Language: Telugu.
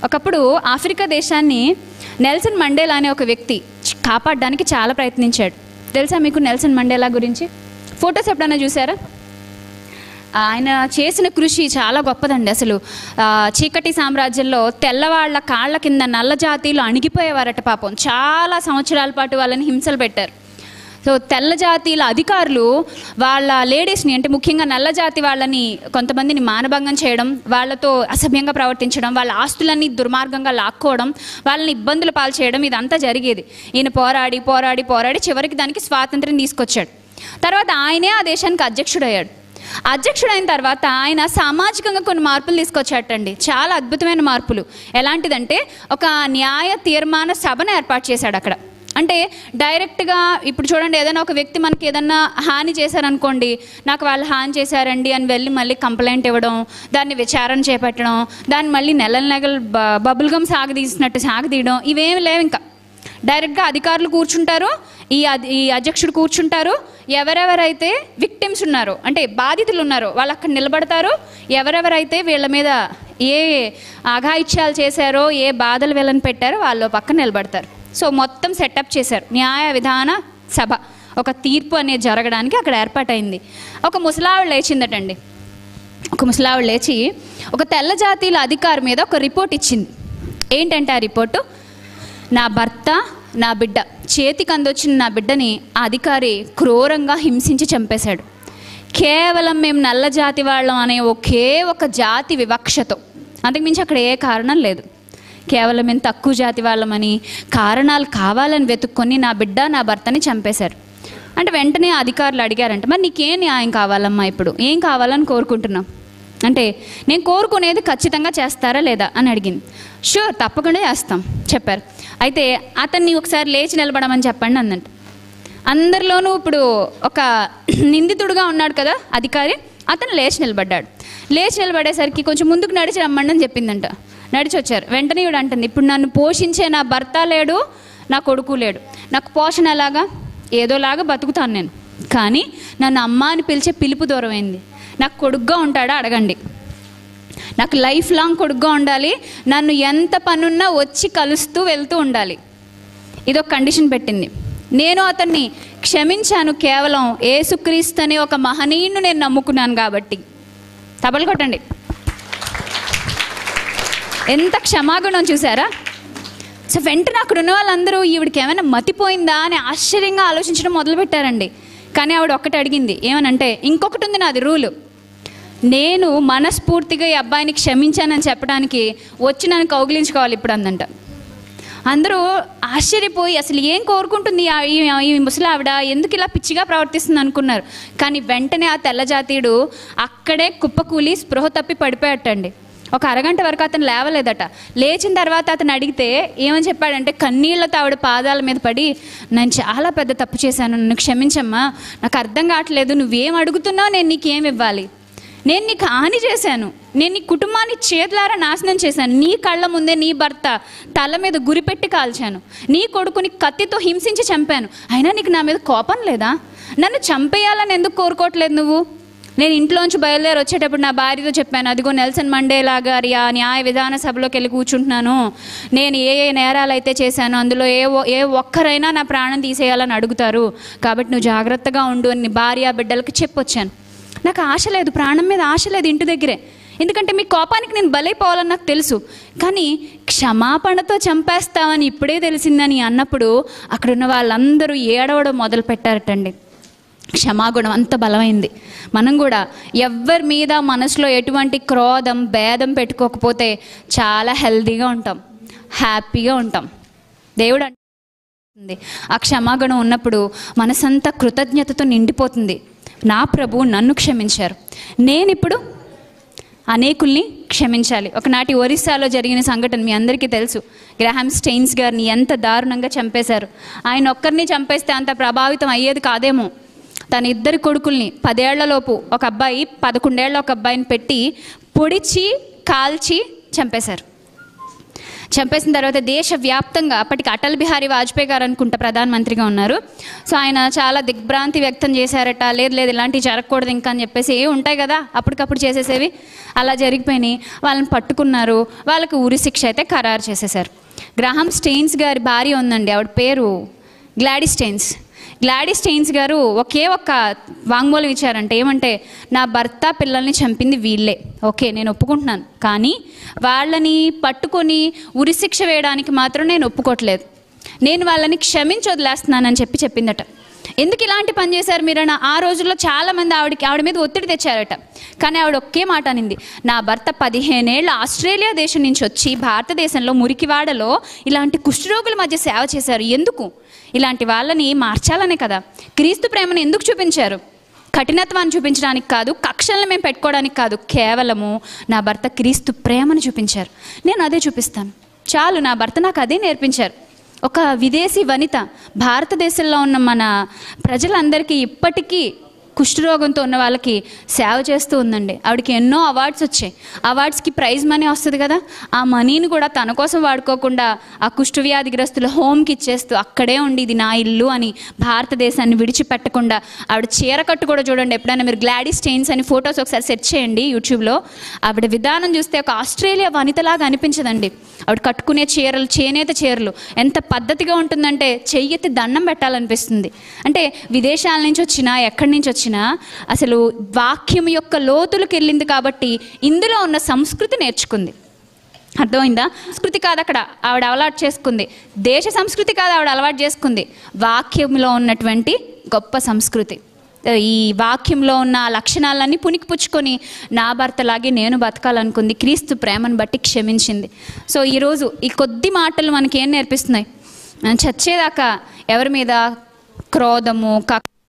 ఒకప్పుడు ఆఫ్రికా దేశాన్ని నెల్సన్ మండేలా అనే ఒక వ్యక్తి చ- కాపాడడానికి చాలా ప్రయత్నించాడు తెలుసా మీకు నెల్సన్ మండేలా గురించి ఫొటోస్ ఎప్పుడైనా చూసారా ఆయన చేసిన కృషి చాలా గొప్పదండి అసలు ఆ, చీకటి సామ్రాజ్యంలో తెల్లవాళ్ల కాళ్ళ కింద నల్ల జాతీయులు అణిగిపోయేవారట పాపం చాలా సంవత్సరాల పాటు వాళ్ళని హింసలు పెట్టారు సో తెల్ల జాతీయుల అధికారులు వాళ్ళ లేడీస్ని అంటే ముఖ్యంగా నల్ల జాతి వాళ్ళని కొంతమందిని మానభంగం చేయడం వాళ్ళతో అసభ్యంగా ప్రవర్తించడం వాళ్ళ ఆస్తులన్నీ దుర్మార్గంగా లాక్కోవడం వాళ్ళని ఇబ్బందులు పాలు చేయడం ఇదంతా జరిగేది ఈయన పోరాడి పోరాడి పోరాడి చివరికి దానికి స్వాతంత్రం తీసుకొచ్చాడు తర్వాత ఆయనే ఆ దేశానికి అధ్యక్షుడయ్యాడు అధ్యక్షుడైన తర్వాత ఆయన సామాజికంగా కొన్ని మార్పులు తీసుకొచ్చాటండి చాలా అద్భుతమైన మార్పులు ఎలాంటిదంటే ఒక న్యాయ తీర్మాన సభను ఏర్పాటు చేశాడు అక్కడ అంటే డైరెక్ట్గా ఇప్పుడు చూడండి ఏదైనా ఒక వ్యక్తి మనకి ఏదన్నా హాని చేశారనుకోండి నాకు వాళ్ళు హాని చేశారండి అని వెళ్ళి మళ్ళీ కంప్లైంట్ ఇవ్వడం దాన్ని విచారణ చేపట్టడం దాన్ని మళ్ళీ నెలల నెలలు బ- బబుల్ గమ్ సాగదీసినట్టు సాగదీయడం ఇవేమి లేవు ఇంకా డైరెక్ట్గా అధికారులు కూర్చుంటారు ఈ అధి- ఈ అధ్యక్షుడు కూర్చుంటారు ఎవరెవరైతే విక్టిమ్స్ ఉన్నారో అంటే బాధితులు ఉన్నారో వాళ్ళు అక్కడ నిలబడతారు ఎవరెవరైతే వీళ్ళ మీద ఏ అఘాయిత్యాలు చేశారో ఏ బాధలు వీళ్ళని పెట్టారో వాళ్ళు పక్కన నిలబడతారు సో మొత్తం సెటప్ చేశారు న్యాయ విధాన సభ ఒక తీర్పు అనేది జరగడానికి అక్కడ ఏర్పాటైంది ఒక ముసలావిడ లేచిందటండి ఒక ముసలావిడ లేచి ఒక తెల్ల జాతీయుల అధికారి మీద ఒక రిపోర్ట్ ఇచ్చింది ఏంటంటే ఆ రిపోర్టు నా భర్త నా బిడ్డ చేతికి అందొచ్చిన నా బిడ్డని ఆ అధికారి క్రూరంగా హింసించి చంపేశాడు కేవలం మేము నల్ల జాతి వాళ్ళం అనే ఒకే ఒక జాతి వివక్షతో అంతకుమించి అక్కడ ఏ కారణం లేదు కేవలం మేము తక్కువ జాతి వాళ్ళమని కారణాలు కావాలని వెతుక్కొని నా బిడ్డ నా భర్తని చంపేశారు అంటే వెంటనే ఆ అధికారులు అడిగారంట మరి నీకేం న్యాయం కావాలమ్మా ఇప్పుడు ఏం కావాలని కోరుకుంటున్నావు అంటే నేను కోరుకునేది ఖచ్చితంగా చేస్తారా లేదా అని అడిగింది షూర్ తప్పకుండా చేస్తాం చెప్పారు అయితే అతన్ని ఒకసారి లేచి నిలబడమని చెప్పండి అందంట అందరిలోనూ ఇప్పుడు ఒక నిందితుడుగా ఉన్నాడు కదా అధికారి అతను లేచి నిలబడ్డాడు లేచి నిలబడేసరికి కొంచెం ముందుకు నడిచి రమ్మండి అని చెప్పిందంట నడిచి వచ్చారు వెంటనే ఇవిడ అంటుంది ఇప్పుడు నన్ను పోషించే నా భర్త లేడు నా కొడుకు లేడు నాకు పోషణ ఎలాగా ఏదోలాగా బతుకుతాను నేను కానీ నన్ను అమ్మ అని పిలిచే పిలుపు దూరమైంది నాకు కొడుగ్గా ఉంటాడా అడగండి నాకు లైఫ్ లాంగ్ కొడుగ్గా ఉండాలి నన్ను ఎంత పనున్నా వచ్చి కలుస్తూ వెళ్తూ ఉండాలి ఇది ఒక కండిషన్ పెట్టింది నేను అతన్ని క్షమించాను కేవలం ఏసుక్రీస్తు అనే ఒక మహనీయుని నేను నమ్ముకున్నాను కాబట్టి తబలు కొట్టండి ఎంత క్షమాగుణం చూసారా సో వెంటనే అక్కడ ఉన్న వాళ్ళందరూ ఈవిడికి ఏమైనా మతిపోయిందా అని ఆశ్చర్యంగా ఆలోచించడం మొదలుపెట్టారండి కానీ ఆవిడ ఒక్కటి అడిగింది ఏమనంటే ఇంకొకటి ఉంది నాది రూలు నేను మనస్ఫూర్తిగా ఈ అబ్బాయిని క్షమించానని చెప్పడానికి వచ్చి నన్ను కౌగిలించుకోవాలి ఇప్పుడు అందంట అందరూ ఆశ్చర్యపోయి అసలు ఏం కోరుకుంటుంది ఆ- ఈ ఈ ముసలి ఆవిడ ఎందుకు ఇలా పిచ్చిగా ప్రవర్తిస్తుంది అనుకున్నారు కానీ వెంటనే ఆ తెల్ల జాతీయుడు అక్కడే కుప్పకూలి స్పృహ తప్పి పడిపోయాటండి ఒక అరగంట వరకు అతను లేవలేదట లేచిన తర్వాత అతను అడిగితే ఏమని చెప్పాడంటే కన్నీళ్లతో ఆవిడ పాదాల మీద పడి నేను చాలా పెద్ద తప్పు చేశాను నన్ను క్షమించమ్మా నాకు అర్థం కావట్లేదు నువ్వేం అడుగుతున్నావు నేను నీకేం ఇవ్వాలి నేను నీకు హాని చేశాను నేను నీ కుటుంబాన్ని చేతులారా నాశనం చేశాను నీ కళ్ళ ముందే నీ భర్త తల మీద గురిపెట్టి కాల్చాను నీ కొడుకుని కత్తితో హింసించి చంపాను అయినా నీకు నా మీద కోపం లేదా నన్ను చంపేయాలని ఎందుకు కోరుకోవట్లేదు నువ్వు నేను ఇంట్లోంచి బయలుదేరి వచ్చేటప్పుడు నా భార్యతో చెప్పాను అదిగో నెల్సన్ మండేలా గారి ఆ న్యాయ విధాన సభలోకి వెళ్ళి కూర్చుంటున్నాను నేను ఏ ఏ నేరాలు అయితే చేశానో అందులో ఏ ఒ- ఏ ఒక్కరైనా నా ప్రాణం తీసేయాలని అడుగుతారు కాబట్టి నువ్వు జాగ్రత్తగా ఉండు అని భార్య బిడ్డలకి చెప్పొచ్చాను నాకు ఆశ లేదు ప్రాణం మీద ఆశ లేదు ఇంటి దగ్గరే ఎందుకంటే మీ కోపానికి నేను బలైపోవాలని నాకు తెలుసు కానీ క్షమాపణతో చంపేస్తామని ఇప్పుడే తెలిసిందని అన్నప్పుడు అక్కడున్న వాళ్ళందరూ ఏడవడం మొదలు పెట్టారటండి క్షమాగుణం అంత బలమైంది మనం కూడా ఎవ్వరి మీద మనసులో ఎటువంటి క్రోధం భేదం పెట్టుకోకపోతే చాలా హెల్తీగా ఉంటాం హ్యాపీగా ఉంటాం దేవుడు అంటుంది ఆ క్షమాగుణం ఉన్నప్పుడు మనసంతా కృతజ్ఞతతో నిండిపోతుంది నా ప్రభు నన్ను క్షమించారు నేనిప్పుడు అనేకుల్ని క్షమించాలి ఒకనాటి ఒరిస్సాలో జరిగిన సంఘటన మీ అందరికీ తెలుసు గ్రహాం స్టెయిన్స్ గారిని ఎంత దారుణంగా చంపేశారు ఆయన ఒక్కరిని చంపేస్తే అంత ప్రభావితం అయ్యేది కాదేమో తన ఇద్దరు కొడుకుల్ని పదేళ్లలోపు ఒక అబ్బాయి పదకొండేళ్ల ఒక అబ్బాయిని పెట్టి పొడిచి కాల్చి చంపేశారు చంపేసిన తర్వాత దేశవ్యాప్తంగా అప్పటికి అటల్ బిహారీ వాజ్పేయి గారు అనుకుంటా ప్రధానమంత్రిగా ఉన్నారు సో ఆయన చాలా దిగ్భ్రాంతి వ్యక్తం చేశారట లేదు లేదు ఇలాంటివి జరగకూడదు ఇంకా అని చెప్పేసి ఏ ఉంటాయి కదా అప్పటికప్పుడు చేసేసేవి అలా జరిగిపోయినాయి వాళ్ళని పట్టుకున్నారు వాళ్ళకి ఉరి శిక్ష అయితే ఖరారు చేసేసారు గ్రహం స్టెయిన్స్ గారి భార్య ఉందండి ఆవిడ పేరు గ్లాడీ స్టెయిన్స్ గ్లాడీ స్టెయిన్స్ గారు ఒకే ఒక్క వాంగ్మూలం ఇచ్చారంటే ఏమంటే నా భర్త పిల్లల్ని చంపింది వీళ్ళే ఓకే నేను ఒప్పుకుంటున్నాను కానీ వాళ్ళని పట్టుకొని ఉరిశిక్ష వేయడానికి మాత్రం నేను ఒప్పుకోవట్లేదు నేను వాళ్ళని క్షమించి వదిలేస్తున్నానని చెప్పి చెప్పిందట ఎందుకు ఇలాంటి పని చేశారు మీరన్న ఆ రోజుల్లో చాలా మంది ఆవిడకి ఆవిడ మీద ఒత్తిడి తెచ్చారట కానీ ఆవిడ ఒకే మాట అనింది నా భర్త పదిహేనేళ్ళు ఆస్ట్రేలియా దేశం నుంచి వచ్చి భారతదేశంలో మురికివాడలో ఇలాంటి కుష్ఠరోగుల మధ్య సేవ చేశారు ఎందుకు ఇలాంటి వాళ్ళని మార్చాలనే కదా క్రీస్తు ప్రేమను ఎందుకు చూపించారు కఠినత్వాన్ని చూపించడానికి కాదు కక్షలను మేము పెట్టుకోవడానికి కాదు కేవలము నా భర్త క్రీస్తు ప్రేమను చూపించారు నేను అదే చూపిస్తాను చాలు నా భర్త నాకు అదే నేర్పించారు ఒక విదేశీ వనిత భారతదేశంలో ఉన్న మన ప్రజలందరికీ ఇప్పటికీ కుష్ఠరోగంతో ఉన్న వాళ్ళకి సేవ చేస్తూ ఉందండి ఆవిడకి ఎన్నో అవార్డ్స్ వచ్చాయి అవార్డ్స్కి ప్రైజ్ మనీ వస్తుంది కదా ఆ మనీని కూడా తన కోసం వాడుకోకుండా ఆ కుష్ఠ వ్యాధిగ్రస్తుల హోమ్కి ఇచ్చేస్తూ అక్కడే ఉండి ఇది నా ఇల్లు అని భారతదేశాన్ని విడిచిపెట్టకుండా ఆవిడ చీర కట్టు కూడా చూడండి ఎప్పుడైనా మీరు గ్లాడీ స్టెయిన్స్ అని ఫొటోస్ ఒకసారి సెర్చ్ చేయండి యూట్యూబ్లో ఆవిడ విధానం చూస్తే ఒక ఆస్ట్రేలియా వనితలాగా అనిపించదండి ఆవిడ కట్టుకునే చీరలు చేనేత చీరలు ఎంత పద్ధతిగా ఉంటుందంటే చెయ్యెత్తి దండం పెట్టాలనిపిస్తుంది అంటే విదేశాల నుంచి వచ్చినా ఎక్కడి నుంచి వచ్చినా అసలు వాక్యం యొక్క లోతులకు వెళ్ళింది కాబట్టి ఇందులో ఉన్న సంస్కృతి నేర్చుకుంది అర్థమైందా సంస్కృతి కాదు అక్కడ ఆవిడ అలవాటు చేసుకుంది దేశ సంస్కృతి కాదు ఆవిడ అలవాటు చేసుకుంది వాక్యంలో ఉన్నటువంటి గొప్ప సంస్కృతి ఈ వాక్యంలో ఉన్న ఆ లక్షణాలన్నీ పుణికిపుచ్చుకొని నా భర్తలాగే నేను బతకాలనుకుంది క్రీస్తు ప్రేమను బట్టి క్షమించింది సో ఈరోజు ఈ కొద్ది మాటలు మనకి ఏం నేర్పిస్తున్నాయి మనం చచ్చేదాకా ఎవరి మీద క్రోధము కక్ష